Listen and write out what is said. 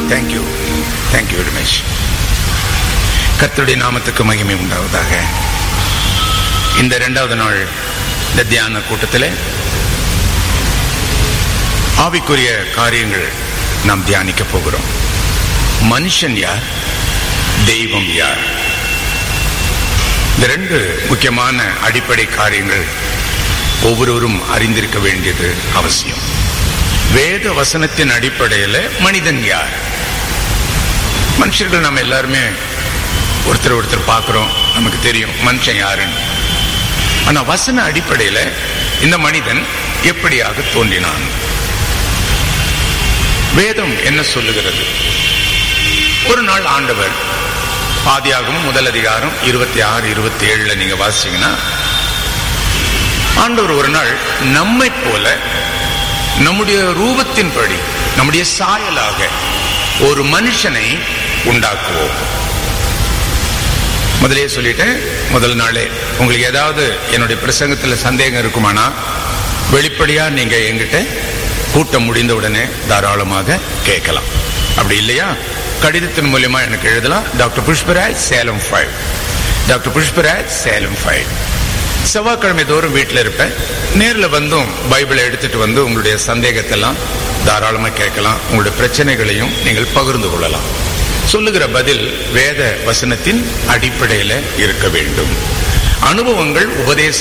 thank you thank you Ramesh கர்த்தருடைய நாமத்துக்கு மகிமை உண்டாவதாக இந்த இரண்டாவது நாள் இந்த தியான கூட்டத்தில் ஆவிக்குரிய காரியங்கள் நாம் தியானிக்க போகிறோம் மனுஷன் யார் தெய்வம் யார் இந்த ரெண்டு முக்கியமான அடிப்படை காரியங்கள் ஒவ்வொருவரும் அறிந்திருக்க வேண்டியது அவசியம் வேத வசனத்தின் அடிப்படையில் மனிதன் யார் மனுஷர்கள் நம்ம எல்லாருமே ஒருத்தர் ஒருத்தர் பார்க்கிறோம் நமக்கு தெரியும் மனுஷன் யாருன்னு ஆனா வசன அடிப்படையில் இந்த மனிதன் எப்படியாக தோன்றினான் வேதம் என்ன சொல்லுகிறது ஒரு நாள் ஆண்டவர் ஆதியாகவும் முதல் அதிகாரம் இருபத்தி ஆறு இருபத்தி ஏழுல நீங்க வாசிச்சீங்கன்னா ஆண்டவர் ஒரு நாள் நம்மை போல நம்முடைய ரூபத்தின்படி நம்முடைய சாயலாக ஒரு மனுஷனை உண்டாக்குவோம் முதலே சொல்லிட்டேன் முதல் நாளே உங்களுக்கு ஏதாவது என்னுடைய பிரசங்கத்தில் சந்தேகம் இருக்குமானா வெளிப்படையா நீங்க எங்கிட்ட கூட்டம் முடிந்த உடனே தாராளமாக கேட்கலாம் அப்படி இல்லையா கடிதத்தின் மூலியமா எனக்கு எழுதலாம் doctor Pushparaj Salem five doctor Pushparaj Salem five செவ்வாய்க்கிழமை தோறும் வீட்டில் இருப்பேன் நேரில் வந்தும் பைபிளை எடுத்துட்டு வந்து உங்களுடைய சந்தேகத்தெல்லாம் தாராளமாக கேட்கலாம் உங்களுடைய பிரச்சனைகளையும் நீங்கள் பகிர்ந்து கொள்ளலாம் சொல்லுகிற பதில் வேத வசனத்தின் அடிப்படையில் இருக்க வேண்டும் அனுபவங்கள் உபதேச